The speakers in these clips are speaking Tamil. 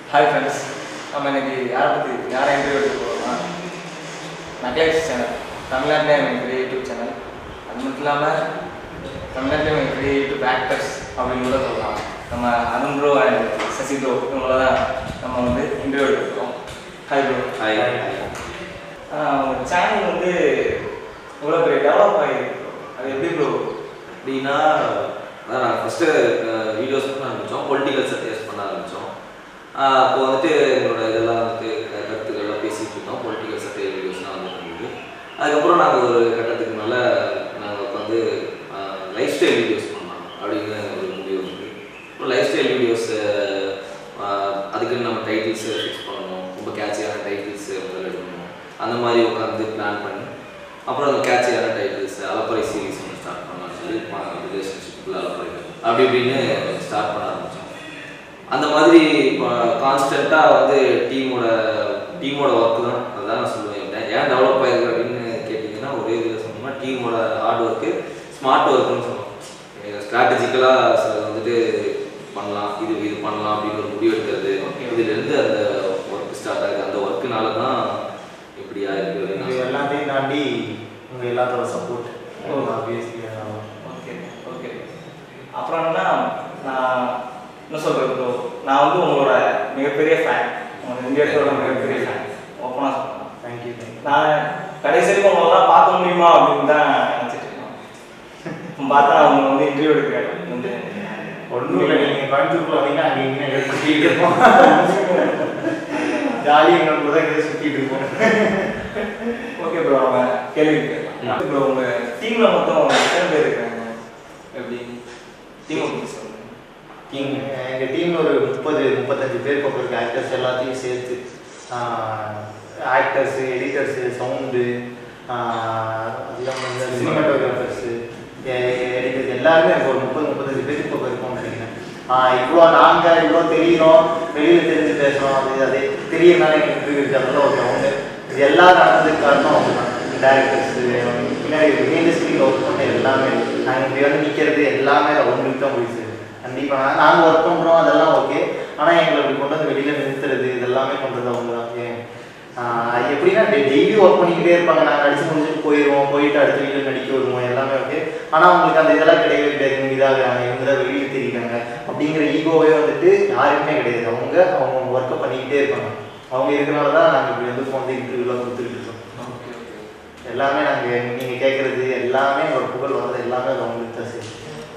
ஹாய் ஃப்ரெண்ட்ஸ் நம்ம இன்னைக்கு யாரை பற்றி யாரை இன்டர்வியூ எடுக்க போகிறோம்னா நக்லேஸ் சேனல் தமிழ்நாட்டிலே எனக்கு யூடியூப் சேனல் அது மட்டும் இல்லாமல் தமிழ்நாட்டிலே எனக்கு யூடியூப் ஆக்டர்ஸ் அப்படின்னு கூட சொல்லலாம் நம்ம Arun bro and Sasi bro இவங்கள தான் நம்ம வந்து இன்டர்வியூ எடுக்கிறோம் ஹாய் ப்ரோ ஹாய் உங்கள் சேனல் வந்து இவ்வளோ பெரிய டெவலப் ஆகிருக்கு bro. அது எப்படி ப்ரோ அப்படின்னா அதான் நான் ஃபஸ்ட்டு வீடியோஸ் பண்ண ஆரம்பித்தோம் பொலிட்டிக்கல் சர்டியஸ் பண்ண ஆரம்பித்தோம் அப்போ வந்துட்டு எங்களோட இதெல்லாம் வந்துட்டு க- கருத்துக்கள்லாம் பேசிகிட்டு இருந்தோம் பொலிட்டிக்கல் சர்டியல் வீடியோஸ்லாம் வந்துட்டு இருந்தது அதுக்கப்புறம் நாங்கள் ஒரு கட்டத்துக்கு மேலே நாங்கள் உட்காந்து லைஃப் ஸ்டைல் வீடியோஸ் பண்ணலாம் அப்படின்னு ஒரு முடிவு வந்து இப்போ லைஃப் ஸ்டைல் வீடியோஸ் அதுக்குன்னு நம்ம டைட்டில்ஸ் ஃபிக்ஸ் பண்ணணும் ரொம்ப கேட்சியான டைட்டில்ஸ் முதல்ல எடுக்கணும் அந்த மாதிரி உட்காந்து பிளான் பண்ணி அப்புறம் அந்த கேட்சியான டைட்டில்ஸ் அலப்பறை சீரிஸ் ஒன்று ஸ்டார்ட் பண்ணலாம்னு சொல்லி ரிலேஷன்ஷிப்பில் அலப்பறை அப்படி இப்படின்னு ஸ்டார்ட் பண்ண ஆரம்பித்தோம் அந்த மாதிரி இப்போ கான்ஸ்டண்ட்டாக வந்து டீமோட டீமோட ஒர்க் தான் அதுதான் நான் சொல்லுவேன் ஏன் டெவலப் ஆயிருக்கு அப்படின்னு கேட்டிங்கன்னா ஒரே இதில் சொன்னோம்னா டீமோட ஹார்ட் ஒர்க்கு ஸ்மார்ட் ஒர்க்குன்னு சொல்லணும் ஸ்ட்ராட்டஜிக்கலாக சில வந்துட்டு பண்ணலாம் இது இது பண்ணலாம் அப்படின்னு ஒரு முடிவு எடுக்கிறது Okay. இதுலேருந்து அந்த ஒர்க் ஸ்டார்ட் ஆகுது அந்த ஒர்க்குனால தான் இப்படி ஆயிருக்கு அப்படின்னு நான் இது சொல்லுவேன். எல்லாத்தையும் தாண்டி உங்க எல்லாத்தோட support oh. Obviously okay okay அப்புறம் என்ன நான் என்ன சொல்கிறது ப்ரோ நான் வந்து உங்களோட மிகப்பெரிய ஃபேன் உங்கள் இந்தியாவோட மிகப்பெரிய ஃபேன் ஓப்பனாக சொல்கிறேன் தேங்க்யூ தேங்க்யூ நான் கடைசி வரைக்கும் உங்களெல்லாம் பார்க்க முடியுமா அப்படின்னு தான் நினச்சிட்டு இருக்கேன் இப்போ பார்த்தா அவங்க வந்து இன்டர்வியூ எடுக்கிறாங்க வந்து ஒன்றும் இல்லை நீங்கள் கோயம்புத்தூர் வந்தீங்கன்னா அங்கே இங்கே எங்கே சுற்றிட்டு இருப்போம் ஜாலியாக எங்களுக்கு தான் இங்கே சுற்றிட்டு இருப்போம் ஓகே ப்ரோ அவங்க கேள்வி கேட்கலாம் ப்ரோ உங்கள் டீமில் மொத்தம் எத்தனை பேர் இருக்காங்க எப்படி டீம் பற்றி சொல்லுங்கள் டீம் எங்கள் டீமில் ஒரு முப்பது முப்பத்தஞ்சு பேர் பக்கம் இருக்க ஆக்டர்ஸ் எல்லாத்தையும் சேர்த்து actors editors sound cinematographers editors எல்லாருமே எனக்கு ஒரு முப்பது முப்பத்தஞ்சு பேருக்கு பக்கம் இருக்கும்னு நினைக்கிறேன் இவ்வளோ நாங்கள் இவ்வளோ தெரியிறோம் வெளியில் தெரிஞ்சு பேசுகிறோம் அது அது தெரியறனால எங்களுக்கு இருக்கு அதெல்லாம் ஓகே அவங்க இது எல்லாம் நடந்ததுக்கு காரணம் அவங்க தான் டேரக்டர்ஸு பின்னாடி இண்டஸ்ட்ரியில் ஒர்க் பண்ண எல்லாமே நாங்கள் இப்படி வந்து நிற்கிறது எல்லாமே அவங்களுக்கு தான் போய் சேரும் கண்டிப்பாக நாங்கள் ஒர்க் பண்ணுறோம் அதெல்லாம் ஓகே ஆனால் எங்களை இப்படி கொண்டு வந்து வெளியில் நிறுத்துறது இதெல்லாமே பண்ணுறது அவங்க தான் ஏன் ஆஹ் எப்படின்னா டெய்லி ஒர்க் பண்ணிக்கிட்டே இருப்பாங்க நாங்கள் அடிச்சு முடிச்சுட்டு போயிடுவோம் போயிட்டு அடுத்த வீடியோ நடிக்க வருவோம் எல்லாமே ஓகே ஆனால் அவங்களுக்கு அந்த இதெல்லாம் கிடையவே கிடையாது இவங்க இதாகிறாங்க இவங்க தான் வெளியில் தெரியுறாங்க அப்படிங்கிற ஈகோவே வந்துட்டு யாருக்குமே கிடையாது அவங்க அவங்க ஒர்க்கை பண்ணிக்கிட்டே இருப்பாங்க அவங்க இருக்கிறனால தான் நாங்கள் இப்படி வந்து வந்து இன்டர்வியூலாம் கொடுத்துக்கிட்டு இருக்கோம் ஓகே ஓகே எல்லாமே நாங்கள் நீங்கள் கேட்குறது எல்லாமே ஒரு புகழ் வர்றது எல்லாமே அது அவங்களுக்கு தான் சரி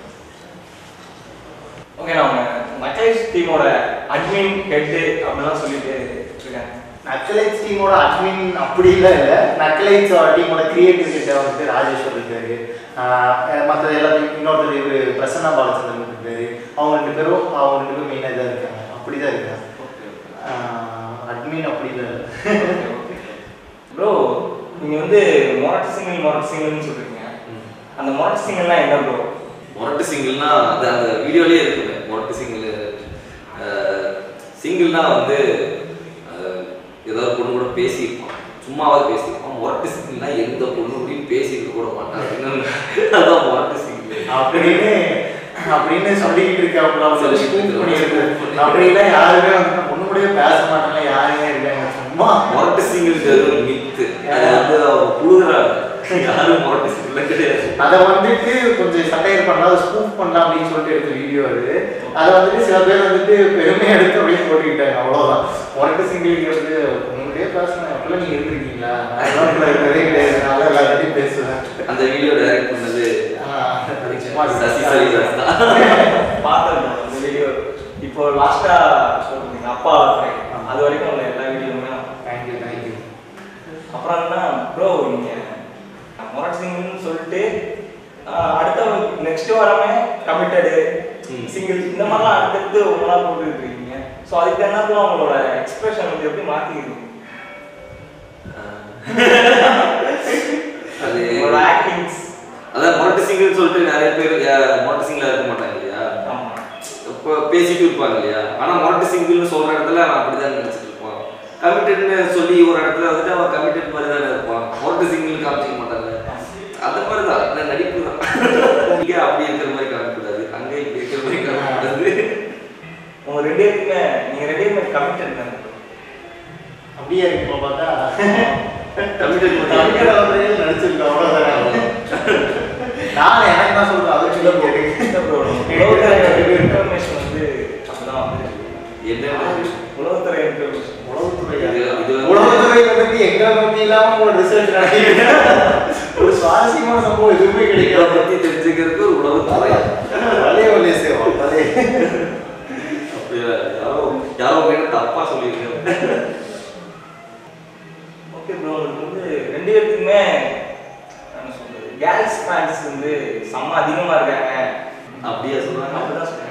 ஓகே நான் மச்சைஸ் டீமோட அட்மின் ஹெட்டு அப்படிலாம் சொல்லிட்டு இருக்காங்க நக்கலைட்ஸ் டீமோட அட்மின் அப்படிலாம் இல்லை நக்கலைட்ஸ் டீமோட கிரியேட்டிவ் கிட்ட வந்துட்டு ராஜேஸ்வர் இருக்காரு மற்றது எல்லாத்தையும் இன்னொருத்தர் இவர் பிரசன்னா பாலச்சந்திரன் இருக்காரு அவங்க ரெண்டு பேரும் அவங்க ரெண்டு பேரும் மெயினாக இதாக இருக்காங்க அப்படி தான் இருக்காங்க ஓகே அட்மின் அப்படி இல்லை ஓகே ப்ரோ நீங்க வந்து மொரட்டு சிங்கிள் மொரட்டு சிங்கிள்னு சொல்றீங்க ம். அந்த மொரட்டு சிங்கிள்லாம் என்ன ப்ரோ மொரட்டு சிங்கிள்னா அது அந்த வீடியோலயே இருக்குங்க மொரட்டு சிங்கிள் சிங்கிள்னா வந்து அஹ், ஏதாவது ஒரு பொண்ணு கூட பேசியிருப்பான் சும்மாவது பேசியிருப்பான் மொரட்டு சிங்கிள்னா எந்த பொண்ணு கூடயும் பேசியிருக்க கூட மாட்டாங்க இன்னொன்னு அதான் மொரட்டு சிங்கிள் அப்படின்னு அப்படின்னு சொல்லிக்கிட்டு இருக்காப்புல அவங்க சொல்லிக்கிட்டு ஸ்கூப் இருக்காங்க. பண்ணியிருக்கு அப்படிலாம் யாருமே வந்து பொண்ணு கூடயே பேச மாட்டாங்க யாருமே இருக்காங்க சும்மா மொரட்டு சிங்கிள்ங்கிறது ஒரு மித்து அது வந்து அவங்க புழுகுறாங்க யாரும் மொரட்டு சிங்கிள் கிடையாது அதை வந்துட்டு கொஞ்சம் சட்டையர் பண்ணலாம் அதை ஸ்கூப் பண்ணலாம் அப்படின்னு சொல்லிட்டு எடுத்த வீடியோ அது அதை வந்துட்டு சில பேர் வந்துட்டு பெருமையை எடுத்து அப்படியே போட்டுக்கிட்டாங்க அவ்வளோதான் ஒரட்டு சிங்கிள்ங்கிறது உங்களுடைய பேசணும் அப்படிலாம் நீங்கள் இருந்திருக்கீங்களா அதெல்லாம் உள்ள இருக்கவே கிடையாது நான் எல்லாத்தையும் பேசுவேன் அந்த வீடியோ டைரக்ட் பண்ணது ஆஹ் அது சும்மா சசி சரிதாஸ் தான் பார்த்தேன் bro அந்த வீடியோ இப்போ லாஸ்டா சொல்றீங்க அப்பா வளர்க்குறேன் அது வரைக்கும் உள்ள எல்லா வீடியோவுமே நான் தேங்க்யூ தேங்க்யூ அப்புறம் என்ன ப்ரோ நீங்க மொரட்டு சிங்கிள்னு சொல்லிட்டு ஆஹ், அடுத்த நெக்ஸ்ட் வாரமே கமிட்டடு ம். சிங்கிள் இந்த மாதிரிலாம் அடுத்தடுத்து ஒன்றா போட்டுட்டு இருக்கீங்க ஸோ அதுக்கு என்ன ப்ரோ உங்களோட எக்ஸ்பிரஷன் வந்து எப்படி மாற்றிக்கிறீங்க அது உங்களோட ஆக்டிங்ஸ் அதான் மொரட்டு சிங்கிள் சொல்லிட்டு நிறைய பேர் அஹ், மொரட்டு சிங்கிளா இருக்க மாட்டாங்க இல்லையா ஆமாம் இப்போ பேசிட்டு இருப்பாங்க இல்லையா ஆனா மொரட்டு சிங்கிள்னு சொல்ற இடத்துல அவன் அப்படிதான் நினைச்சிட்டு இருப்பான் கமிட்டட்னு சொல்லி ஒரு இடத்துல வந்துட்டு அவன் கமிட்டட் மாதிரி தானே இருப்பான் மொரட்டு சிங்கிள் காமிச்சிக்க மாட்டாங்க அந்த மாதிரி தான் நான் நடிப்பு தான் இங்கே அப்படி இருக்கிற மாதிரி காமிக்கக்கூடாது அங்கே இப்படி இருக்கிற மாதிரி காமிக்கக்கூடாது உங்க ரெண்டு பேருக்குமே நீங்க ரெண்டு பேருமே கமிட் கமிட்டட் தான் அப்படியே இருக்குமா பார்த்தா Committed பண்ணி- தமிழ் கலவரையில் நடிச்சிருக்கோம் அவ்வளோதான் நான் எனக்கு தான் சொல்றேன் அது சொல்ல இன்ஃபர்மேஷன் வந்து அப்படிதான் வந்து என்ன உளவுத்துறை இன்ஃபர்மேஷன் உளவுத்துறை இது- இது வந்து- உளவுத்துறை பத்தி எங்களை பத்தி இல்லாம ஒரு ரிசர்ச் நடத்திட்டு ஒரு சுவாரஸ்யமான சம்பவம் எதுவுமே இதை கிடைக்காது பத்தி தெரிஞ்சுக்கிறதுக்கு ஒரு உணவு துறை வலைய வலைய சேவம் வலைய அப்படியா யாரோ யாரோ கிட்ட தப்பா சொல்லியிருக்காங்க ஓகே ப்ரோ உங்களுக்கு வந்து ரெண்டு பேருக்குமே என்ன சொல்றது கேர்ள்ஸ் ஃபேன்ஸ் வந்து செம்ம அதிகமா இருக்காங்க அப்படியா சொல்றாங்க அப்படிதான் சொல்றேன்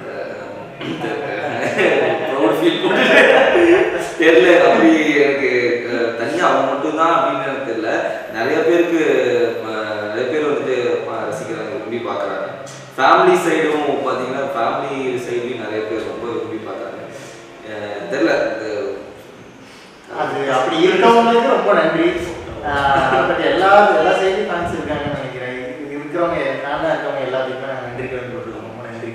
ப்ரௌட் ஃபீல் தெரியல அப்படி எனக்கு அஹ், தனியா அவங்க மட்டும்தான் அப்படின்னு எனக்கு தெரியல நிறைய பேருக்கு அஹ், நிறைய பேர் வந்துட்டு அஹ், ரசிக்கிறாங்க விரும்பி பார்க்குறாங்க ஃபேமிலி சைடும் பார்த்தீங்கன்னா ஃபேமிலி சைட்லையும் நிறைய பேர் ரொம்ப விரும்பி பார்க்குறாங்க தெரியல இது அது அப்படி இருக்கவங்களுக்கு ரொம்ப நன்றி பட் எல்லா எல்லா சைடும் ஃபேன்ஸ் இருக்காங்கன்னு நினைக்கிறேன் இது இருக்கிறவங்க ஃபேனாக இருக்கவங்க எல்லாத்துக்குமே நான் நன்றி கடன் கொடுத்துருக்கோம் ரொம்ப நன்றி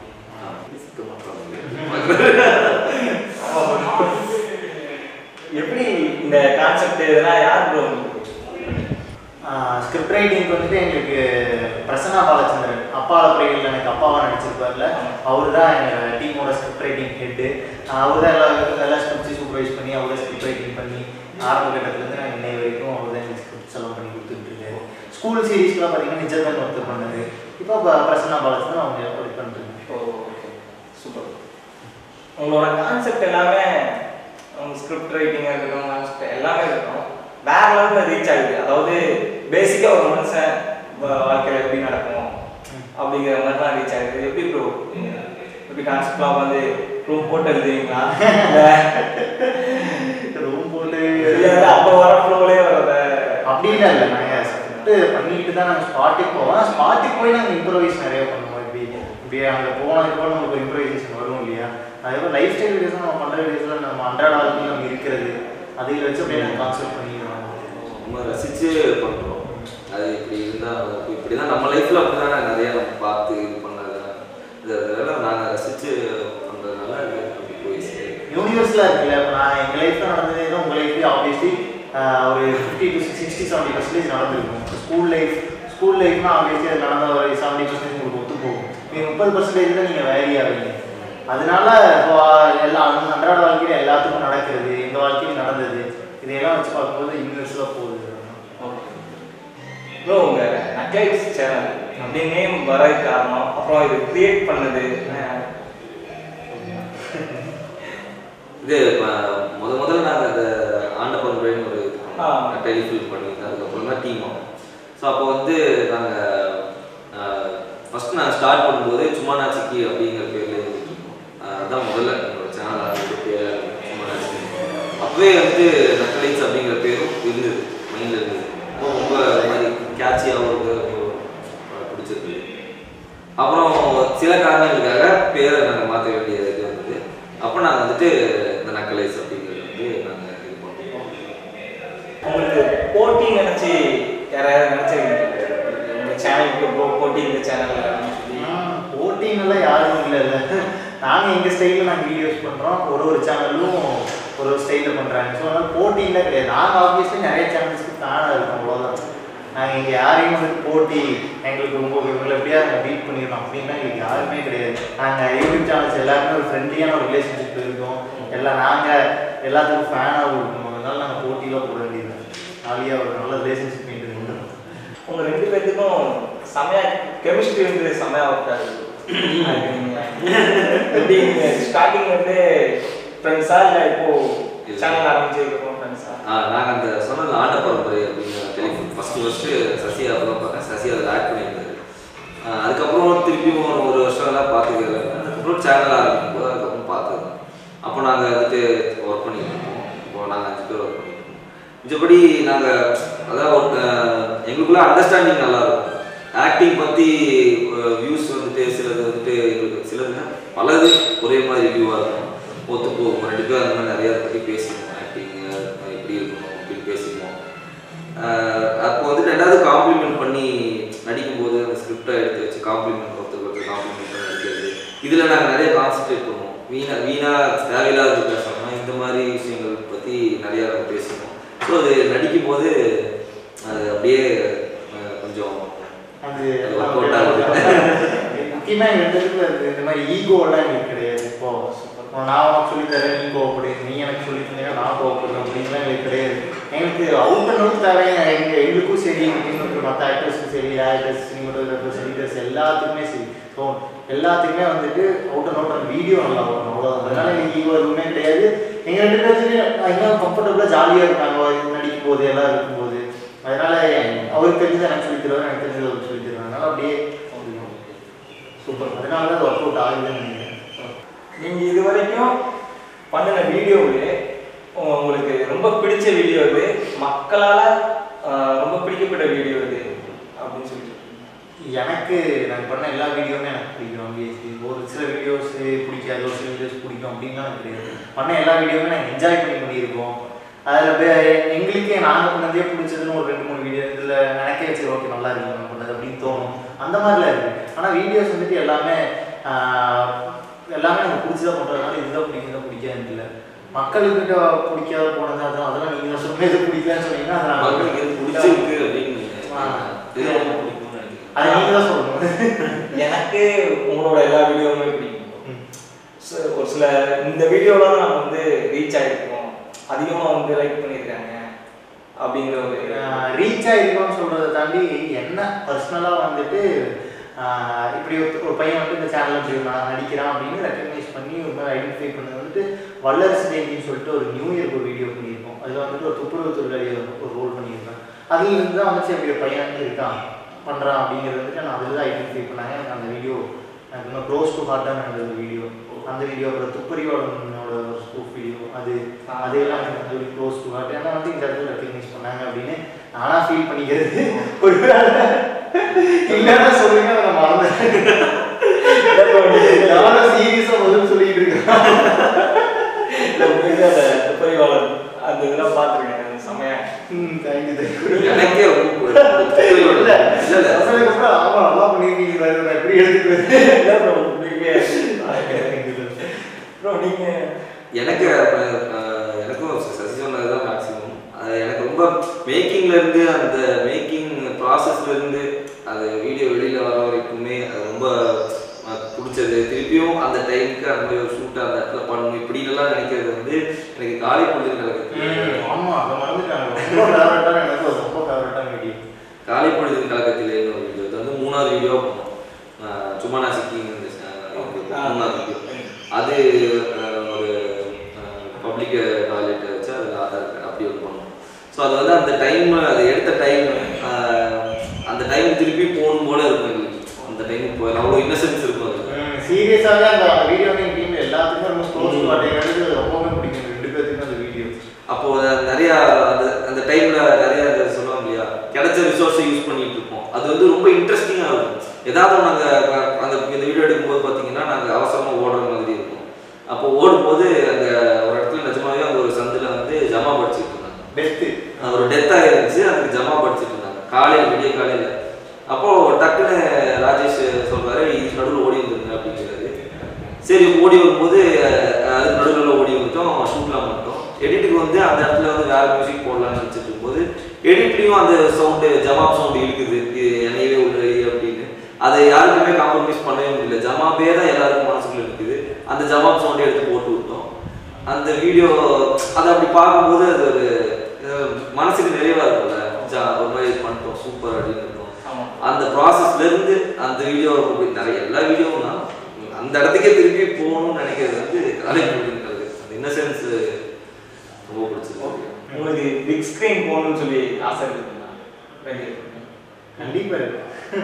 எப்படி இந்த கான்செப்ட் இதெல்லாம் யார் ப்ரோ ஸ்கிரிப்ட் ரைட்டிங் வந்துட்டு எங்களுக்கு பிரசன்னா பாலச்சந்திரன் அப்பால பிரிவில் எனக்கு அப்பாவா நடிச்சிருப்பார்ல அவர் தான் எங்கள் டீமோட ஸ்கிரிப்ட் ரைட்டிங் ஹெட்டு அவர் தான் எல்லா எல்லா ஸ்கிரிப்ட்ஸையும் சூப்பர்வைஸ் பண்ணி அவர் தான் ஸ்கிரிப்ட் ரைட்டிங் பண்ணி ஆரம்ப கட்டத்துலேருந்து நான் இன்னை வரைக்கும் அவர் தான் எனக்கு ஸ்கிரிப்ட்ஸ் எல்லாம் பண்ணி கொடுத்துட்டு இருக்காரு ஸ்கூல் சீரீஸ்க்குலாம் பார்த்தீங்கன்னா நிஜத்தன் ஒருத்தர் பண்ணாரு இப்போ ப- பிரசன்னா பாலச்சந்திரன் அவங்க ஒர்க் பண்ணுறாங்க ஓகே சூப்பர் உங்களோட கான்செப்ட் எல்லாமே உங்க ஸ்கிரிப்ட் ரைட்டிங்காக இருக்கட்டும் concept எல்லாமே இருக்கட்டும் வேற லெவலில் ரீச் ஆகுது அதாவது பேசிக்காக ஒரு மனுஷன் வா- வாழ்க்கையில எப்படி நடக்கும் அப்படிங்கிற மாதிரி தான் ரீச் ஆகுது எப்படி ப்ரோ எப்படி கான்செப்ட்லாம் வந்து ரூம் போட்டு எழுதுவீங்களா ரூம் போட்டு இல்லை அப்போ வர ஃப்ளோலே வரத அப்படிலாம் இல்லை நாங்கள் ஸ்கிரிப்ட் பண்ணிட்டு தான் நாங்கள் ஸ்பாட்டுக்கு போவோம் ஸ்பாட்டுக்கு போய் நாங்கள் இம்ப்ரவைஸ் நிறைய பண்ணுவோம் இப்படி இப்படி அங்கே போனதுக்கு நமக்கு இம்ப்ரவைசேஷன் வரும் இல்லையா அதே மாதிரி லைஃப் ஸ்டைல் வீடியோஸ் நம்ம பண்ணுற வீடியோஸில் நம்ம அன்றாட வாழ்க்கையில் நம்ம இருக்கிறது அதில் வச்சு அப்படியே நாங்கள் கான்செப்ட் பண்ணிடுவோம் ரொம்ப ரசிச்சு பண்றோம் அது இப்படி இருந்தா இப்படி தான் நம்ம லைஃப்ல அப்படிதான் நிறைய நம்ம பார்த்து இது பண்ணது இதெல்லாம் நாங்க ரசிச்சு பண்றதுனால அது அப்படி போய் சேரும். யூனிவர்ஸில் இருக்குல்ல இப்போ நான் எங்கள் லைஃப்பில் நடந்ததே தான் உங்கள் லைஃப்லேயும் ஆப்வியஸ்லி ஒரு fifty to sixty seventy percentage நடந்திருக்கும் ஸ்கூல் லைஃப் ஸ்கூல் லைஃப்னா ஆப்வியஸ்லி அது நடந்த ஒரு செவன்ட்டி பர்சன்டேஜ் உங்களுக்கு ஒத்து போகும் நீங்கள் முப்பது பர்சன்டேஜ் தான் நீங்கள் வேரி ஆவீங்க அதனால இப்போ எல்லாம் அன்றாட வாழ்க்கையில் எல்லாத்துக்கும் நடக்கிறது எங்கள் வாழ்க்கையில் நடந்தது இதையெல்லாம் வச்சு பார்க்கும்போது யூனிவர்ஸில் போகுது ப்ரோ உங்க நக்லைஸ் சேனல் அப்படி நேம் வரதுக்கு காரணம் அப்புறம் இது கிரியேட் பண்ணது அஹ், இது ம- முத முதல்ல நாங்கள் அந்த ஆண்ட பண்புன்னு ஒரு ஆ. டெலிஃபில் பண்ணி அதுக்கப்புறம் தான் டீம் ஆகும் ஸோ அப்போ வந்து நாங்கள் ஃபஸ்ட் நான் ஸ்டார்ட் பண்ணும்போது சும்மா நாச்சிக்கு அப்படிங்கிற பேர்ல இருந்துட்டு இருக்கோம் அஹ் அதான் முதல்ல என்னோட சேனல் ஆரம்பிச்ச பேர் சும்மா நாச்சிக்கு அப்பவே வந்து நக்கலைட்ஸ் அப்படிங்கிற பேரும் இருந்தது மைண்டில் இருந்தது அப்போ ரொம்ப ஒரு மாதிரி கேட்சியாகவும் இருக்கு ரொம்ப பிடிச்சிருக்கு அப்புறம் சில காரணங்களுக்காக பேரை நாங்கள் மாற்ற வேண்டிய இது வந்தது அப்போ நாங்கள் வந்துட்டு இந்த நக்கலைஸ் அப்படிங்கிறது வந்து நாங்கள் இது பண்ணோம் உங்களுக்கு போட்டி நினைச்சு யாராவது நினைச்சிருக்கீங்க உங்க சேனலுக்கு ப்ரோ போட்டி இந்த சேனல்ல அப்படின்னு சொல்லி போட்டின்னெல்லாம் யாரும் இல்லை இல்லை நாங்கள் எங்கள் ஸ்டைலில் நாங்கள் வீடியோஸ் பண்ணுறோம் ஒரு ஒரு சேனலும் ஒரு ஒரு ஸ்டைலில் பண்ணுறாங்க ஸோ அதனால் போட்டின்லாம் கிடையாது நாங்கள் ஆப்வியஸ்லி நிறைய சேனல்ஸ்க்கு ஃபேனாக இருக்கோம் அவ்வளோதான் நாங்கள் இங்கே யாரையும் வந்து போட்டி எங்களுக்கு ரொம்ப இவங்களை எப்படியா நாங்கள் பீட் பண்ணிடணும் அப்படின்னா எங்களுக்கு யாருமே கிடையாது நாங்கள் யூடியூப் சேனல்ஸ் எல்லாருமே ஒரு ஃப்ரெண்ட்லியான ஒரு ரிலேஷன்ஷிப் இருக்கோம் எல்லாம் நாங்கள் எல்லாத்துக்கும் ஃபேனாகவும் இருக்கணும் அதனால நாங்கள் போட்டிலாம் போட வேண்டியது ஜாலியாக ஒரு நல்ல ரிலேஷன்ஷிப் மெயின்டைன் பண்ணுறோம் உங்க ரெண்டு பேர்த்துக்கும் செமையா கெமிஸ்ட்ரி வந்து செமையா இருக்காது எப்படி நீங்க ஸ்டார்டிங் வந்து ஃப்ரெண்ட்ஸா இல்ல இப்போ சேனல் ஆரம்பிச்சதுக்கப்புறம் ஃப்ரெண்ட்ஸா நாங்கள் அந்த சொன்னது ஆண்ட பரம்பரை அப்படிங்கிற டெலிஃபோன் ஃபஸ்ட்டு ஃபஸ்ட்டு சசியா தான் பார்த்தேன் சசி அதில் ஆட் பண்ணியிருந்தாரு ஆஹ் அதுக்கப்புறம் திருப்பியும் ஒரு ஒரு வருஷம் எல்லாம் பார்த்துக்கிறேன் அதுக்கப்புறம் சேனல் ஆரம்பிக்கும் போது அதுக்கப்புறம் பார்த்தது அப்போ நாங்கள் வந்துட்டு ஒர்க் பண்ணிட்டு இருக்கோம் இப்போ நாங்கள் அஞ்சு பேர் ஒர்க் பண்ணிட்டு இருக்கோம் மிச்சபடி நாங்கள் அதான் ஒரு ஆஹ் எங்களுக்குள்ள அண்டர்ஸ்டாண்டிங் நல்லா இருக்கும் ஆக்டிங் பற்றி வியூஸ் வந்துட்டு சிலது வந்துட்டு எங்களுக்கு சிலது பலது ஒரே மாதிரி வியூவாக இருக்கும் ஒத்து போகும் ரெண்டு பேரும் அந்த மாதிரி நிறையா அதை பற்றி பேசிக்குவோம் ஆக்டிங் எப்படி இருக்கணும் அப்படின்னு பேசிக்குவோம் ஆஹ் அப்போ வந்து ரெண்டாவது காம்ப்ளிமெண்ட் பண்ணி நடிக்கும்போது அந்த ஸ்கிரிப்டை எடுத்து வச்சு காம்ப்ளிமெண்ட் ஒருத்தருக்கு ஒருத்தர் காம்ப்ளிமெண்ட் பண்ணி நடிக்கிறது இதில் நாங்கள் நிறைய கான்சென்ட்ரேட் பண்ணுவோம் வீணா வீணா தேவையில்லாத பேசணும் இந்த மாதிரி விஷயங்கள் பற்றி நிறையா நம்ம பேசணும் ஸோ அது நடிக்கும் போது அது அப்படியே அஹ், கொஞ்சம் அது அது work out ஆகுது. முக்கியமா எங்க ரெண்டு பேருக்குள்ள இருக்கு இந்த மாதிரி ஈகோலாம் எங்களுக்கு கிடையாது இப்போ இப்போ நான் உனக்கு சொல்லி தரேன் நீ கோவப்படு நீ எனக்கு சொல்லி தந்தீங்கன்னா நான் கோவப்படுறேன் அப்படின்லாம் எங்களுக்கு கிடையாது எங்களுக்கு அவுட் அண்ட் அவுட் தேவையான எங்க எங்களுக்கும் சரி இன்னொரு மற்ற ஆக்டர்ஸுக்கும் சரி ஆக்டர்ஸ் சினிமாட்டோகிராஃபர்ஸ் எடிட்டர்ஸ் எல்லாத்துக்குமே சரி ஸோ எல்லாத்துக்குமே வந்துட்டு அவுட் அண்ட் அவுட் அந்த வீடியோ நல்லா வரும் அவ்வளோதான் அதனால எங்களுக்கு ஈகோ எதுவுமே கிடையாது எங்க ரெண்டு பேர்த்துக்கு இன்னும் கம்ஃபர்டபுளாக ஜாலியாக இருக்காங்க நடிக்கும் போது எல்லாம் இருக்கும்போது அதனால அவருக்கு தெரிஞ்சதை எனக்கு சொல்லி தருவார் எனக்கு தெரிஞ்சதை அவருக்கு சொல்லி தருவார் அதனால அப்படியே சூப்பர் அதனால தான் ஒர்க் அவுட் ஆகுதுன்னு நினைக்கிறேன் நீங்க இது வரைக்கும் பண்ணின வீடியோவிலே உங்களுக்கு ரொம்ப பிடிச்ச வீடியோ இது மக்களால ஆஹ், ரொம்ப பிடிக்கப்பட்ட வீடியோ இது அப்படின்னு சொல்லி எனக்கு நான் பண்ண எல்லா வீடியோவுமே எனக்கு பிடிக்கும் obviously. ஒரு சில வீடியோஸ் பிடிக்காது ஒரு சில வீடியோஸ் பிடிக்கும் அப்படின்லாம் எனக்கு கிடையாது பண்ண எல்லா வீடியோவுமே நாங்கள் என்ஜாய் பண்ணி பண்ணியிருக்கோம் அதில் எங்களுக்கே நாங்கள் பண்ணதே பிடிச்சதுன்னு ஒரு ரெண்டு மூணு வீடியோ இதில் நினைக்க வச்சு ஓகே நல்லா இருக்கு நம்ம பண்ணது அப்படின்னு தோணும் அந்த மாதிரிலாம் இருக்குது ஆனால் வீடியோஸ் வந்துட்டு எல்லாமே ஆஹ், எல்லாமே நமக்கு பிடிச்சதா பண்ணுறதுனால இதுதான் பிடிக்கும் தான் பிடிக்காதுன்னு இல்லை மக்களுக்கிட்ட பிடிக்காத போனது அதான் அதெல்லாம் நீங்கள் சொன்ன இது பிடிக்கலன்னு சொன்னீங்கன்னா அதை நான் மக்களுக்கு எது பிடிச்சிருக்கு அப்படின்னு ஆ. இது ரொம்ப பிடிக்கும்னு நினைக்கிறேன் அதை நீங்கள் தான் சொல்லணும் எனக்கு உங்களோட எல்லா வீடியோவுமே பிடிக்கும் ம். ச- ஒரு சில இந்த வீடியோலாம் நம்ம வந்து ரீச் ஆகிருக்கோம் அதிகமாக வந்து லைக் பண்ணியிருக்காங்க அப்படிங்கிற ஒரு ரீச் ஆயிருக்கோம்னு சொல்றதை தாண்டி என்ன பர்சனலாக வந்துட்டு ஆஹ் இப்படி ஒரு ஒரு பையன் வந்து இந்த சேனலில் இப்படி நான் நடிக்கிறான் அப்படின்னு ரெக்கக்னைஸ் பண்ணி ஒரு மாதிரி ஐடென்டிஃபை பண்ணது வந்துட்டு வல்லரசு ஜெயந்தின்னு சொல்லிட்டு ஒரு நியூ இயர்க்கு ஒரு வீடியோ பண்ணியிருக்கோம் அதில் வந்துட்டு ஒரு துப்புரவு தொழிலாளி ஒரு ரோல் பண்ணியிருக்கேன் அதுல இருந்து தான் வந்துச்சு இப்படி ஒரு பையன் வந்து இருக்கான் பண்ணுறான் அப்படிங்கிறது வந்துட்டு நான் அதில் தான் ஐடென்டிஃபை பண்ணாங்க எனக்கு அந்த வீடியோ எனக்கு இன்னும் க்ளோஸ் டு ஹார்ட்டாக நடந்த வீடியோ அந்த வீடியோ அப்புறம் துப்பறியோட ஒரு ஸ்கூப் வீடியோ அது அதெல்லாம் எனக்கு வந்து க்ளோஸ் டு ஹார்ட் ஏன்னா வந்து இந்த இடத்துல ரெக்கக்னைஸ் பண்ணாங்க அப்படின்னு நானா ஃபீல் பண்ணிக்கிறது ஒரு இல்லைன்னா சொல்லுங்க அதை நான் மறந்தேன் நானும் சீரியஸாக முதல்ல சொல்லிட்டு இருக்கேன் இல்லை உண்மையிலே அந்த துப்பறிவாளர் அந்த இதெல்லாம் பார்த்துருக்கேன் செம்மையா ம் தேங்க்யூ தேங்க்யூ எனக்கே ரொம்ப பிடிக்கும். இல்ல இல்ல இல்ல சொன்னதுக்கப்புறம் ஆமா நல்லா பண்ணிருக்கீங்க பாரு, நான் எப்படி எடுத்துக்கிறது இல்லை ப்ரோ உண்மையிலே ப்ரோ நீங்கள் எனக்கு அஹ், எனக்கும் சசி சொன்னது தான் மேக்ஸிமம் எனக்கு ரொம்ப மேக்கிங்ல இருந்து அந்த மேக்கிங் ப்ராசஸ்ல இருந்து அது வீடியோ வெளியில வர வரைக்குமே அது ரொம்ப அஹ், பிடிச்சது திருப்பியும் அந்த டைமுக்கு அந்த மாதிரி ஒரு ஷூட் அந்த இடத்துல பண்ணணும் இப்படி எல்லாம் நினைக்கிறது வந்து எனக்கு காலை பொழுது கலக்கத்தில் ம், ஆமா அதை மறந்துட்டாங்க ரொம்ப ஃபேவரட்டான எனக்கு அது ரொம்ப ஃபேவரட்டான வீடியோ காலை பொழுது கலக்கத்தில் ஒரு வீடியோ இது வந்து மூணாவது வீடியோ பண்ணோம் அஹ், சும்மா நான் சிக்கிங் மூணாவது வீடியோ அது அஹ், ஒரு பப்ளிக் டாய்லெட் வச்சு அதில் ஆதார் கார்டு அப்படி ஒரு பண்ணோம் ஸோ அது வந்து அந்த டைம் அது எடுத்த டைம் அந்த டைம் திருப்பி போகணும் போல இருக்கும் எங்களுக்கு அந்த டைமுக்கு போயிடும் அவ்வளோ இன்னசென்ஸ் இருக்கும் அது சீரியஸாவே அந்த வீடியோ வந்து எங்க டீம்ல எல்லாத்துக்குமே ரொம்ப க்ளோஸ் மாட்டேங்கிறது ரொம்பவே பிடிக்கும் ரெண்டு பேத்துக்கும் அந்த வீடியோ அப்போ அத நிறைய அந்த அந்த டைம்ல நிறைய அந்த சொல்லுவாங்க இல்லையா கிடைச்ச ரிசோர்ஸை யூஸ் பண்ணிட்டு இருப்போம் அது வந்து ரொம்ப இன்ட்ரெஸ்டிங்கா இருக்கும் ஏதாவது நாங்க அஹ், அந்த இந்த வீடியோ எடுக்கும்போது பாத்தீங்கன்னா நாங்க அவசரமா ஓடுற மாதிரி இருக்கும் அப்போ ஓடும்போது அந்த ஒரு இடத்துல நிஜமாவே அங்க ஒரு சந்தில வந்து ஜமா படிச்சுட்டு இருந்தாங்க டெத்து அது ஒரு டெத் ஆயிருந்துச்சு அதுக்கு ஜமா படிச்சுட்டு இருந்தாங்க காலையில விடிய காலையில அப்போ டக்குன்னு ராஜேஷ் சொல்றாரு இது நடுவில் ஓடி வந்துருங்க அப்படிங்கிறாரு சரி ஓடி வரும்போது அஹ், அது நடுவில் ஓடி வந்துட்டோம் ஷூட்லாம் பண்ணிட்டோம் எடிட்டுக்கு வந்து அந்த இடத்துல வந்து வேற மியூசிக் போடலாம்னு நினச்சிட்டு இருக்கும்போது எடிட்லேயும் அந்த சவுண்டு ஜமாப் சவுண்டு இருக்குது இது என்னையவே உள்ளே அப்படின்னு அதை யாருக்குமே காம்ப்ரமைஸ் பண்ணவே முடியல ஜமாபே தான் எல்லாருக்கும் மனசுக்குள்ள இருக்குது அந்த ஜமாப் சவுண்டை எடுத்து போட்டு விட்டோம் அந்த வீடியோ அதை அப்படி பார்க்கும்போது அது ஒரு அஹ், மனசுக்கு நிறைவா இருக்கும்ல ஜா ஒரு மாதிரி இது பண்ணிட்டோம் சூப்பர் அப்படின்னு இருக்கும் ஆமாம் அந்த ப்ராசஸ்ல இருந்து அந்த வீடியோ நிறைய எல்லா வீடியோவும் தான் அந்த இடத்துக்கே திருப்பி போகணும்னு நினைக்கிறது வந்து காலேஜ் முடிக்கிறது அந்த இன்னசென்ஸ் ரொம்ப பிடிச்சது உங்களுக்கு பிக் ஸ்க்ரீன் போகணும்னு சொல்லி ஆசை இருக்குங்களா வெளியே கண்டிப்பா இருக்கு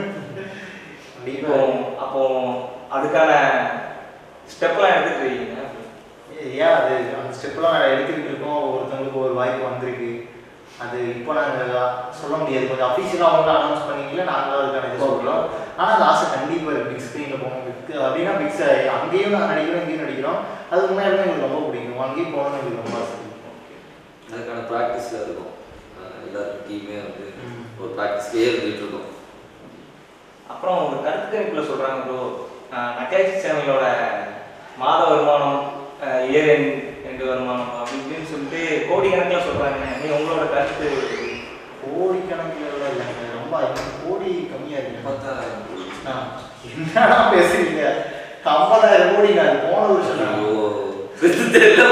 இப்போ கண்டிப்பா அப்போ அதுக்கான ஸ்டெப்லாம் எடுத்துட்டு இருக்கீங்க ஏன் அது அந்த ஸ்டெப்லாம் நான் எடுத்துக்கிட்டு இருக்கோம் ஒருத்தவங்களுக்கு ஒரு வாய்ப்பு வந்திருக்கு அது இப்போ நாங்கள் சொல்ல முடியாது கொஞ்சம் அஃபீஷியலாக அவங்க அனௌன்ஸ் பண்ணிக்கல நாங்கள் அதுக்கான இது சொல்கிறோம் ஆனால் அந்த ஆசை கண்டிப்பாக இருக்குது பிக் ஸ்க்ரீனில் போகணும் பிக் அப்படின்னா பிக்ஸ் அங்கேயும் நான் நடிக்கிறோம் இங்கேயும் நடிக்கிறோம் அது உண்மையாலுமே எனக்கு ரொம்ப பிடிக்கும் அங்கேயும் போகணும்னு எனக்கு ரொம்ப ஆசை அதுக்கான ப்ராக்டிஸ்ல இருக்கும் அஹ் எல்லாரும் டீமே வந்து ம். ஒரு ப்ராக்டிஸ்லயே இருந்துட்டு இருக்கோம் அப்புறம் ஒரு கருத்து கணிப்பில் சொல்கிறாங்க ப்ரோ நக்கேஜ் சேனலோட மாத வருமானம் இயர் எண்ட் இது வருமானம் அப்படி இப்படின்னு சொல்லிட்டு கோடி கணக்கில் சொல்றாங்க நீ உங்களோட கருத்து கோடிக்கணக்கில் எல்லாம் இல்லைங்க ரொம்ப அதிகம் கோடி கம்மியாக இருக்கு பத்தாயிரம் கோடி. ஆ, என்னடா பேசுறீங்க ஐம்பதாயிரம் கோடி நான் போன வருஷம் தான். ஐயோ, இது தெரியல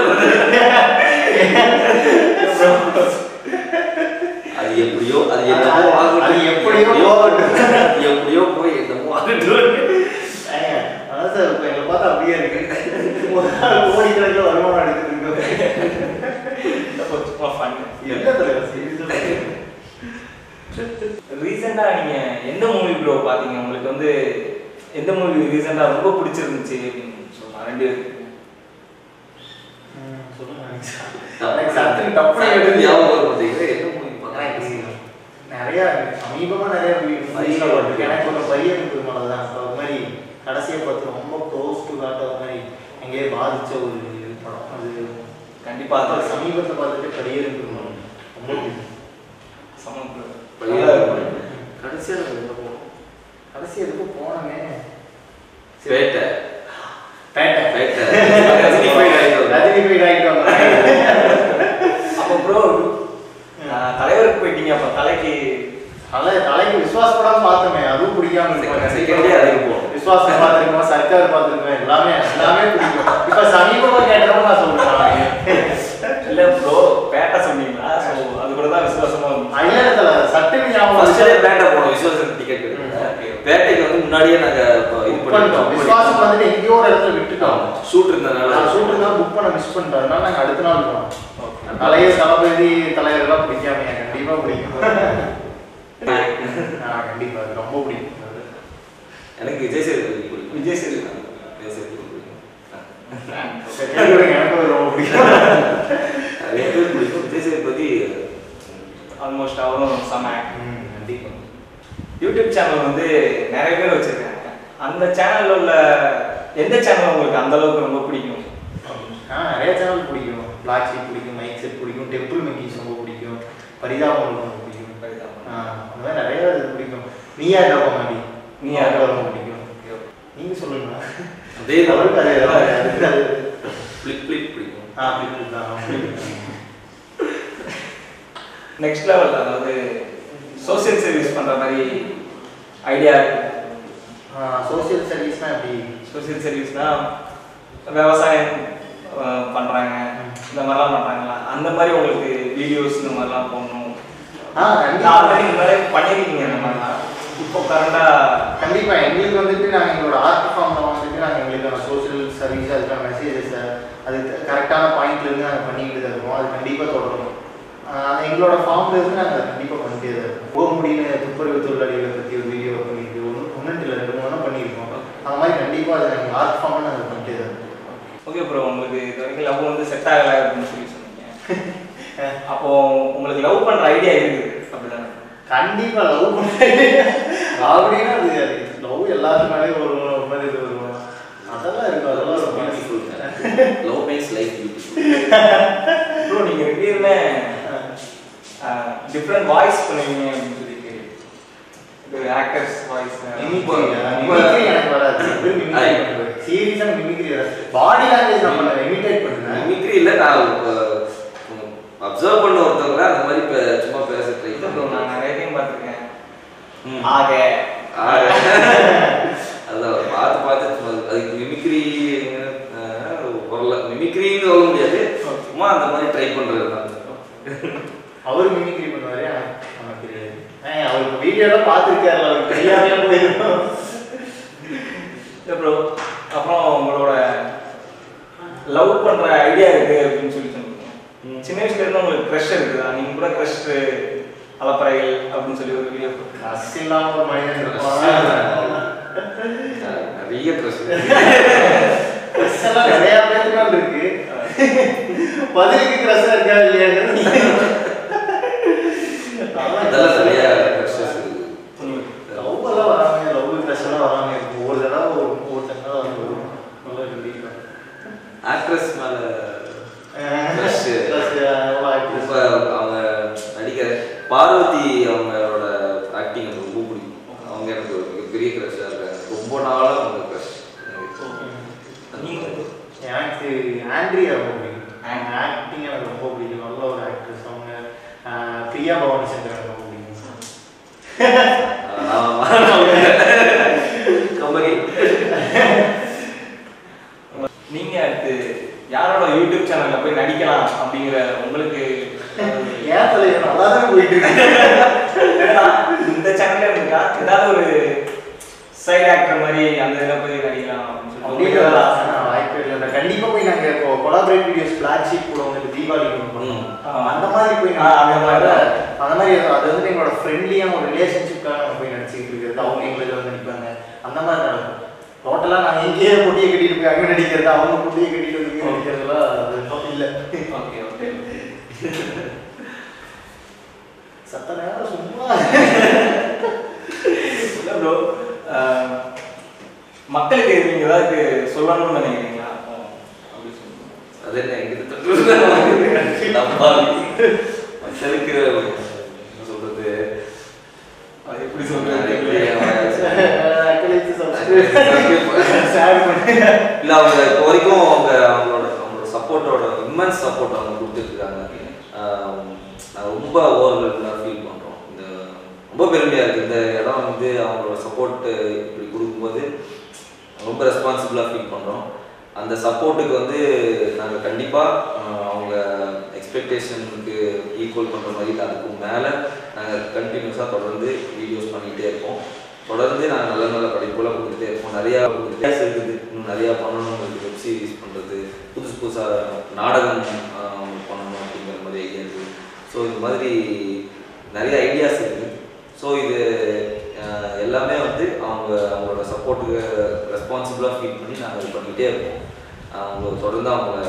அது எப்படியோ அது என்னமோ அது- ஆகட்டும். அது எப்படியோ போகட்டும். அது எப்படியோ போய் என்னமோ ஆகட்டும் ஏங்க, அதான் சார் இப்போ எங்களை பார்த்தா அப்படியே இருக்கு ஒரு நாள் கோடிக்கணக்கில் வருமானம் எடுத்துட்டு சும்மா ஃபன் என்ன தலைவர் சீரியஸாக ரீசெண்டாக நீங்கள் எந்த மூவி ப்ரோ பார்த்தீங்க உங்களுக்கு வந்து எந்த மூவி ரீசெண்டாக ரொம்ப பிடிச்சிருந்துச்சு அப்படின்னு சொல்லலாம் ரெண்டு பேருக்கு சொல்லுங்க எனக்கு சட்டுன்னு டப்புனு சட்டுன்னு எடுத்து ஞாபகம் வர மாட்டேங்குது. என்ன movie பார்த்தா? நிறைய சமீபமா நிறைய பையன் இருக்கு எனக்கு ஒரு பையன் இருக்குது தான் இப்போ ஒரு மாதிரி கடைசியை பார்த்து ரொம்ப க்ளோஸ் டு காட்ட ஒரு மாதிரி எங்கேயே பாதிச்ச ஒரு படம் அது கண்டிப்பாக அது அது சமீபத்தில் பார்த்துட்டு பையன் இருக்குது ரொம்ப பிடிக்கும். சமம் பையன் கடைசியா நம்ம எங்க போனோம்? கடைசி எதுக்கும் போனோமே பேட்டை. பேட்டை பேட்டை. ரஜினி போய் ஆயிட்டு ரஜினி போய் ஆகிட்டு அப்போ ப்ரோ தலைவருக்கு போயிட்டீங்க அப்போ தலைக்கு தலை தலைக்கு விசுவாசப்படாம பார்த்தோமே அதுவும் பிடிக்காம இருக்கும். Second day அதுக்கு போனோம். விசுவாசம் பார்த்துருக்கோம் சர்க்கார் பார்த்துருக்கோம் எல்லாமே எல்லாமே பிடிக்கும் இப்ப சமீபமா கேட்டதும் நான் சொல்றேன் இல்லை ப்ரோ பேட்டை சொன்னீங்களா ஸோ அது கூட தான் விசுவாசமாக இருந்துச்சு ஐயாயிரத்துல சட்டுன்னு ஞாபகம் First day வந்துச்சு. பேட்டை போனோம். விசுவாசத்துக்கு ticket எடுத்தோம். பேட்டைக்கு வந்து முன்னாடியே நாங்க இப்போ இது Book பண்ணிட்டோம் விசுவாசம் வந்துட்டு எங்கேயோ ஒரு இடத்துல விட்டுட்டோம் ஷூட் இருந்தனால நான் ஷூட்டிங் தான் புக் பண்ண மிஸ் பண்ணிட்டோம் அதனால நாங்க அடுத்த நாள் போனோம் ஓகே தலைவர் தளபதி தலைவர்லாம் பிடிக்காம கண்டிப்பா பிடிக்கும் ஆ, கண்டிப்பா அது ரொம்ப பிடிக்கும் எனக்கு விஜய் சேதுபதி பிடிக்கும் விஜய் சேதுபதி. விஜய் சேதுபதி பிடிக்கும் சரி, கேளுங்க, எனக்கும் அது ரொம்ப பிடிக்கும் நிறைய பேர் பிடிக்கும் விஜய் சேதுபதி ஆல்மோஸ்ட் அவரும் செம ம், கண்டிப்பா யூடியூப் சேனல் வந்து நிறைய பேர் வச்சிருக்காங்க அந்த சேனல்ல உள்ள எந்த சேனல் உங்களுக்கு அந்த அளவுக்கு ரொம்ப பிடிக்கும் ஆ நிறைய சேனல் பிடிக்கும் பிளாக் ஷீட் பிடிக்கும் மைக் செட் பிடிக்கும் டெம்பிள் மெக்கிஸ் ரொம்ப பிடிக்கும் பரிதாபம் ரொம்ப பிடிக்கும் ஆ, அந்த மாதிரி நிறைய இது பிடிக்கும் நீயா இருக்க மாடி நீயா நீயா இருக்க ரொம்ப பிடிக்கும் நீங்க சொல்லுங்க அதே அவருக்கு அது அது- அது- அது ஃபிளிப் ஃபிளிப் பிடிக்கும் ஆ அப்படி தான் நெக்ஸ்ட் லெவல் அதாவது சோஷியல் சர்வீஸ் பண்ற மாதிரி ஐடியா இருக்கு சோசியல் சர்வீஸ்னா எப்படி சோஷியல் சர்வீஸ்னா விவசாயம் அஹ், பண்றாங்க இந்த மாதிரிலாம் பண்றாங்களா அந்த மாதிரி உங்களுக்கு வீடியோஸ் இந்த மாதிரிலாம் போடணும் ஆ கண்டிப்பா ஆல்ரெடி முன்னாடியே பண்ணிருக்கீங்க இந்த மாதிரிலாம் இப்போ கரண்டா கண்டிப்பா எங்களுக்கு வந்துட்டு நாங்கள் எங்களோட ஆர்ட் ஃபார்ம்ல வந்துட்டு நாங்கள் எங்களுக்கான சோஷியல் சர்வீஸ் அதுக்கான மெசேஜஸ் அது கரெக்டான பாயிண்ட்ல இருந்து நாங்கள் பண்ணிக்கிட்டு தான் இருக்கோம் அது கண்டிப்பாக தொடரும் ஆஹ் எங்களோட ஃபார்ம்ல இருந்து நாங்கள் கண்டிப்பாக பண்ணிட்டே தான் இருக்கோம் போக முடியல துப்புரவு தொழிலாளிகளை பற்றி ஒரு வீடியோ பண்ணிட்டு ஒன்று ஒன்று இல்லை ரெண்டு மூணு பண்ணியிருக்கோம் அந்த மாதிரி கண்டிப்பாக அது நாங்கள் ஆர்ட் ஃபார்ம்ல நாங்கள் பண்ணிட்டே தான் இருக்கோம் ஓகே ப்ரோ உங்களுக்கு இது வரைக்கும் லவ் வந்து செட் ஆகலை அப்படின்னு சொல்லி சொன்னீங்க அப்போ உங்களுக்கு லவ் பண்ற ஐடியா இருக்குது அப்படிதானே கண்டிப்பா லவ் பண்ணுறேன் அப்படின்னா அது லவ் எல்லாத்து மேலேயும் ஒரு ஒரு மாதிரி இது வரும் அதெல்லாம் இருக்கும் அதெல்லாம் ரொம்ப beautiful love makes life beautiful bro நீங்க ரெண்டு பேருமே டிஃப்ரெண்ட் வாய்ஸ் பண்ணுவீங்க அப்படின்னு சொல்லி இது ஆக்டர்ஸ் வாய்ஸ் மிமிக்ரி மிமிக்ரி எனக்கு வராது மிமிக்ரி பண்ணுவேன் சீரியஸா மிமிக்ரி வராது பாடி லாங்குவேஜ் நான் பண்ணுவேன் இமிடேட் பண்ணுவேன் மிமிக்ரி இல்லை நான் அப்சர்வ் பண்ண ஒருத்தவங்க அந்த மாதிரி இப்ப சும்மா பேச ட்ரை இல்லை ப்ரோ நான் நிறைய டைம் பார்த்துருக்கேன் ம். ஆக அதான் பார்த்து பார்த்து சும்மா அதுக்கு மிமிக்ரி வரல மிமிக்ரின்னு சொல்ல முடியாது சும்மா அந்த மாதிரி ட்ரை பண்றது தான் அவர் மிமிக்ரி பண்ணுவாரு எனக்கு நமக்கு தெரியாது ஏன் அவருக்கு வீடியோலாம் பார்த்துருக்காரு அவருக்கு தெரியாமையே போயிருக்கும் இல்லை ப்ரோ அப்புறம் உங்களோட லவ் பண்ற ஐடியா இருக்கு அப்படின்னு சொல்லி சொன்னீங்க ம். சின்ன வயசுல இருந்து உங்களுக்கு க்ரஷ் இருக்குதா நீங்க கூட க்ரஷ் அலப்பறைகள் அப்படின்னு சொல்லி ஒரு வீடியோ கஸ் இல்லாம ஒரு மனிதன் இருப்பான் நிறைய ட்ரெஸ் கஸ் எல்லாம் நிறைய பேருக்கு மேல இருக்கு பதிலுக்கு கிரஸ் இருக்கா இல்லையாங்கிறது அதெல்லாம் நிறைய க்ரஷஸ் லவ் எல்லாம் வராம லவ் கிரஷ் எல்லாம் வராம இருக்கும் ஒரு தடவை ஒரு ஒரு தடவை வந்து வரும் நல்லா கண்டிப்பா ஆக்ட்ரஸ் மேல Crush. ரொம்ப அவங்க நடிக்கிற பார்வதி அவங்களோட ஆக்டிங் எனக்கு ரொம்ப பிடிக்கும் அவங்க எனக்கு ஒரு மிகப்பெரிய க்ரஷ்ஷாக இருக்காங்க ரொம்ப நாளாக அவங்க க்ரஷ் நீங்க எனக்கு ஆண்ட்ரியா ரொம்ப பிடிக்கும் ஆக்டிங் எனக்கு ரொம்ப பிடிக்கும் நல்ல ஒரு ஆக்ட்ரஸ் அவங்க ஆஹ் பிரியா பவானி சங்கர் எனக்கு ரொம்ப பிடிக்கும் கம்பெனி நீங்க அடுத்து யாரோட யூடியூப் சேனல்ல போய் நடிக்கலாம் அப்படிங்கிற உங்களுக்கு ஏன் தலைவர் நல்லா தான் போயிட்டு இருக்கு ஏன்னா, இந்த சேனல்ல இருக்கா ஏதாவது ஒரு சைடு ஆக்டர் மாதிரி அந்த இதில் போய் நடிக்கலாம் அப்படின்னு அப்படியே சொல்லிட்டு உங்களுக்கு ஏதாவது நான் வாய்ப்பே இல்லை நான் கண்டிப்பா போய் நாங்க இப்போ கொலாபரேட் வீடியோஸ் ஃபிளாக் ஷீட் கூட வந்து தீபாவளி பண்ணுவோம் ஆ. அந்த மாதிரி போய் ஆ, அந்த மாதிரி தான். அந்த மாதிரி அது வந்து எங்களோட ஃப்ரெண்ட்லியான ஒரு ரிலேஷன்ஷிப்காக நம்ம போய் நடிச்சுட்டு இருக்கிறது அவங்க எங்களுக்கு வந்து நடிப்பாங்க அந்த மாதிரி நடக்கும் டோட்டலாக நாங்கள் எங்கேயே பொட்டியை கட்டிட்டு போய் அங்கே நடிக்கிறது அவங்க பொட்டியை கட்டிட்டு வந்து இங்கே நடிக்கிறதுலாம் அது இல்லை ஓகே ஓகே சத்த நேரம் சும்மா இல்லை ப்ரோ மக்களுக்கு நீங்க ஏதாவது சொல்லணும்னு நினைக்கிறீங்களா அப்படி சொல்லுங்க அது என்ன எங்கிட்ட நம்பாலி மக்களுக்கு என்ன சொல்றது அது எப்படி சொல்றது அக்கலைத்து ஷேர் பண்ணி இல்ல அவங்க இப்போ வரைக்கும் அவங்க அவங்களோட அவங்களோட சப்போர்ட்டோட இம்மன்ஸ் சப்போர்ட் அவங்க கொடுத்துருக்காங்க நான் ரொம்ப ஓவர்வெல்டாக ஃபீல் பண்றோம் இந்த ரொம்ப பெருமையா இருக்கு இந்த இடம் வந்து அவங்களோட சப்போர்ட் இப்படி கொடுக்கும்போது ரொம்ப ரெஸ்பான்சிபிளாக ஃபீல் பண்றோம் அந்த சப்போர்ட்டுக்கு வந்து நாங்கள் கண்டிப்பாக அவங்க எக்ஸ்பெக்டேஷனுக்கு ஈக்குவல் பண்ணுற மாதிரி இல்லை அதுக்கு மேலே நாங்கள் கண்டினியூஸாக தொடர்ந்து வீடியோஸ் பண்ணிகிட்டே இருப்போம் தொடர்ந்து நாங்கள் நல்ல நல்ல படிப்புலாம் கொடுத்துட்டே இருப்போம் நிறையா வித்தியாசம் இருக்குது இன்னும் நிறையா பண்ணணும் இருக்குது வெப் சீரிஸ் பண்ணுறது புதுசு புதுசாக நாடகம் ஆஹ், பண்ணணும் அப்படிங்கிற மாதிரி ஐடியா இருக்குது ஸோ இந்த மாதிரி நிறைய ஐடியாஸ் இருக்குது ஸோ இது ஆஹ், எல்லாமே வந்து அவங்க அவங்களோட சப்போர்ட்டுக்கு ரெஸ்பான்சிபிளாக ஃபீல் பண்ணி நாங்கள் இது பண்ணிகிட்டே இருப்போம் அவங்க தொடர்ந்து அவங்கள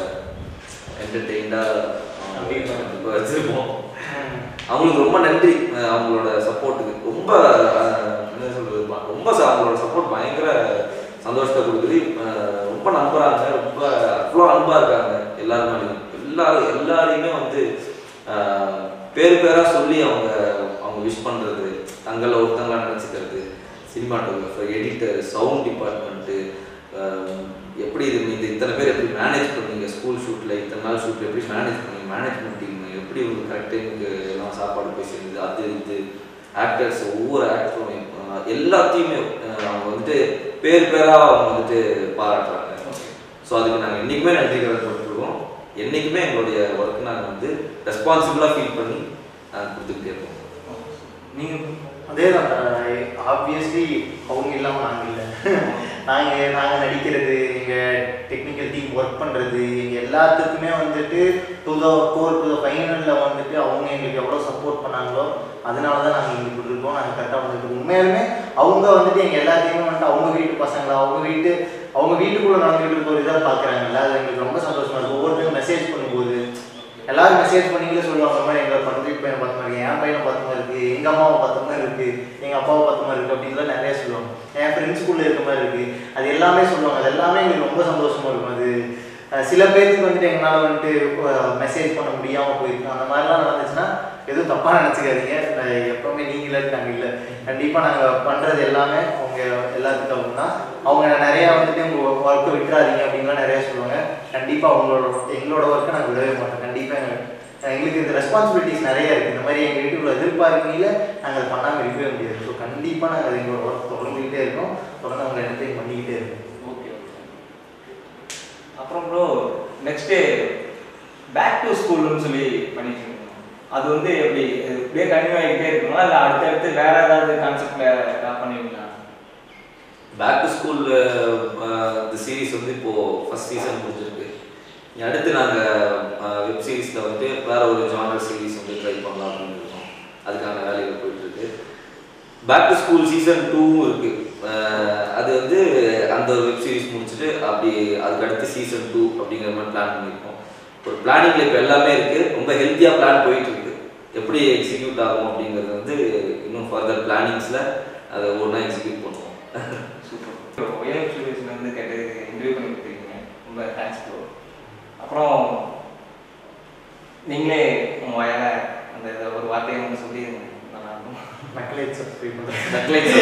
என்டர்டெயின்டாக வச்சுருப்போம் அவங்களுக்கு ரொம்ப நன்றி அஹ் அவங்களோட சப்போர்ட்டுக்கு ரொம்ப அஹ், என்ன சொல்றது ப- ரொம்ப ச- அவங்களோட சப்போர்ட் பயங்கர சந்தோஷத்தை கொடுக்குது அஹ், ரொம்ப நம்புறாங்க ரொம்ப அவ்வளோ அன்பா இருக்காங்க எல்லாரும் எல்லாரும் எல்லாரையுமே வந்து அஹ், பேர் பேரா சொல்லி அவங்க அவங்க விஷ் பண்றது தங்களை ஒருத்தங்களா நினைச்சுக்கிறது சினிமாட்டோகிராஃபர் எடிட்டர் சவுண்ட் டிபார்ட்மெண்ட்டு எப்படி இது இந்த இத்தனை பேர் எப்படி மேனேஜ் பண்ணீங்க ஸ்கூல் ஷூட்டில் இத்தனை நாள் ஷூட்டில் எப்படி மேனேஜ் பண்ணீங்க மேனேஜ்மெண்ட் டீம் எப்படி ஒரு கரெக்ட் டைமுக்கு எல்லாம் சாப்பாடு போய் சேர்ந்தது அது இது ஆக்டர்ஸ் ஒவ்வொரு ஆக்டரும் எல்லாத்தையுமே அஹ், அவங்க வந்துட்டு பேர் பேராக அவங்க வந்துட்டு பாராட்டுறாங்க ஸோ அதுக்கு நாங்கள் என்றைக்குமே நன்றி கடன் கொடுத்துருக்கோம் என்றைக்குமே எங்களுடைய ஒர்க் நாங்கள் வந்து ரெஸ்பான்சிபிளாக ஃபீல் பண்ணி நாங்கள் கொடுத்துக்கிட்டே இருக்கோம் நீங்க அதே தான் ஆப்வியஸ்லி அவங்க இல்லாமல் நாங்கள் இல்லை நாங்கள் நாங்கள் நடிக்கிறது எங்கள் டெக்னிக்கல் டீம் ஒர்க் பண்ணுறது எங்கள் எல்லாத்துக்குமே வந்துட்டு to the core to the ஃபைனலில் வந்துட்டு அவங்க எங்களுக்கு எவ்வளோ சப்போர்ட் பண்ணாங்களோ அதனால தான் நாங்கள் இங்கே இப்படி இருக்கோம் நாங்கள் கரெக்டாக வந்துட்டு உண்மையாலுமே அவங்க வந்துட்டு எங்கள் எல்லாத்தையுமே வந்துட்டு அவங்க வீட்டு பசங்களை அவங்க வீட்டு அவங்க வீட்டுக்குள்ளே நடந்துகிட்டு இருக்க ஒரு இதாக பார்க்குறாங்கல்ல அது எங்களுக்கு ரொம்ப சந்தோஷமா இருக்கும் ஒவ்வொருத்தரும் மெசேஜ் பண்ணும்போது எல்லாரும் மெசேஜ் பண்ணிங்களே சொல்லுவாங்க இந்த மாதிரி எங்களை பக்கத்து பையனை பார்த்த மாதிரி என் பையனை பார்த்த மாதிரி இருக்கு எங்க அம்மாவை பார்த்த மாதிரி இருக்கு எங்க அப்பாவை பார்த்த மாதிரி இருக்கு அப்படின்லாம் நிறைய சொல்லுவாங்க என் ஃப்ரெண்ட்ஸ் ஸ்கூல்ல இருக்க மாதிரி இருக்கு அது எல்லாமே சொல்லுவாங்க அது எல்லாமே எங்களுக்கு ரொம்ப சந்தோஷமா இருக்கும் அது அஹ், சில பேருக்கு வந்துட்டு எங்களால் வந்துட்டு மெசேஜ் பண்ண முடியாம போயிருக்கு அந்த மாதிரிலாம் நடந்துச்சுன்னா எதுவும் தப்பா நினச்சிக்காதீங்க எப்பவுமே நீங்களே நாங்கள் இல்லை கண்டிப்பாக நாங்கள் பண்ணுறது எல்லாமே அவங்க எல்லாத்துக்கும் தான் அவங்க நிறையா வந்துட்டு உங்கள் ஒர்க்கை விட்டுறாதீங்க அப்படின்லாம் நிறையா சொல்லுவாங்க கண்டிப்பாக அவங்களோட எங்களோட ஒர்க்கை நாங்கள் விடவே மாட்டோம் கண்டிப்பாக எங்களுக்கு எங்களுக்கு இந்த ரெஸ்பான்சிபிலிட்டிஸ் நிறைய இருக்குது இந்த மாதிரி எங்கள் வீட்டுக்குள்ள எதிர்பார்க்கையில் நாங்கள் அதை பண்ணாமல் இருக்கவே முடியாது ஸோ கண்டிப்பாக நாங்கள் எங்களோட ஒர்க் தொடர்ந்துக்கிட்டே இருக்கோம் தொடர்ந்து அவங்க என்டர்டைன் பண்ணிக்கிட்டே இருக்கோம் ஓகே அப்புறம் ப்ரோ நெக்ஸ்ட்டு பேக் டு ஸ்கூல்னு சொல்லி பண்ணிட்டு இருக்கோம் அது வந்து எப்படி அது இப்படியே கண்டினியூ ஆகிட்டே இருக்குமா இல்லை அடுத்தடுத்து வேற ஏதாவது கான்செப்ட்ல ஏதாவது பண்ணுவீங்களா பேக் டு ஸ்கூல் இந்த சீரிஸ் வந்து இப்போ ஃபர்ஸ்ட் சீசன் முடிஞ்சிருக்கு இனி அடுத்து நாங்கள் வெப் சீரிஸில் வந்து வேற ஒரு ஜானர் சீரிஸ் வந்து ட்ரை பண்ணலாம் அப்படின்னு இருக்கோம் அதுக்கான வேலைகள் போயிட்டு இருக்கு பேக் டு ஸ்கூல் சீசன் டூவும் இருக்கு அஹ் அது வந்து அந்த வெப் சீரிஸ் முடிச்சுட்டு அப்படி அதுக்கு அடுத்து சீசன் டூ அப்படிங்கிற மாதிரி பிளான் பண்ணியிருக்கோம் ஒரு பிளானிங்ல இப்போ எல்லாமே இருக்கு ரொம்ப ஹெல்த்தியாக பிளான் போயிட்டு இருக்கு எப்படி எக்ஸிக்யூட் ஆகும் அப்படிங்கிறது வந்து இன்னும் ஃபர்தர் பிளானிங்ஸில் அதை ஒன்றா எக்ஸிக்யூட் பண்ணுவோம் சூப்பர் ஒயர் ஸ்டூடியோஸ்ல வந்து கேட்டு இன்டர்வியூ பண்ணி கொடுத்துருக்கீங்க ரொம்ப தேங்க்ஸ் ப்ரோ அப்புறம் நீங்களே உங்க வாயால அந்த இதை ஒரு வார்த்தையை வந்து சொல்லிடுங்க நல்லா இருக்கும் மக்களே சப்ஸ்கிரைப் பண்ணுறேன் நக்லைட்ஸ்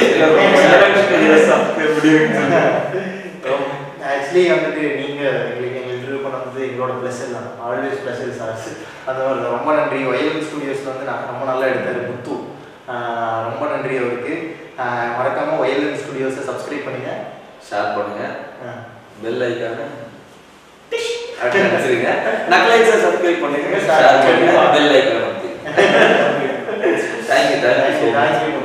ஆக்சுவலி வந்துட்டு நீங்க எங்களுக்கு எங்க இன்டர்வியூ பண்ண வந்து எங்களுக்கு எங்களோட ப்ளஸ் எல்லாம் ஆல்வேஸ் ப்ளஸ் இஸ் ஆர்ஸ் அந்த மாதிரி தான். ரொம்ப நன்றி ஒயல் ஸ்டுடியோஸில் வந்து நான் ரொம்ப நல்லா எடுத்தார் முத்து ஆஹ் ரொம்ப நன்றி அவருக்கு ஆஹ் மறக்காம ஒயல் ஸ்டுடியோஸை சப்ஸ்கிரைப் பண்ணுங்க ஷேர் பண்ணுங்க ஆஹ் பெல் ஐக்கான அப்படின்னு வச்சிருங்க நக்லைஸை சப்ஸ்கிரைப் பண்ணுங்க Share ஷேர் பண்ணுங்க கண்டிப்பா. பெல் ஐக்கான thank you thank you so Thank you, thank you.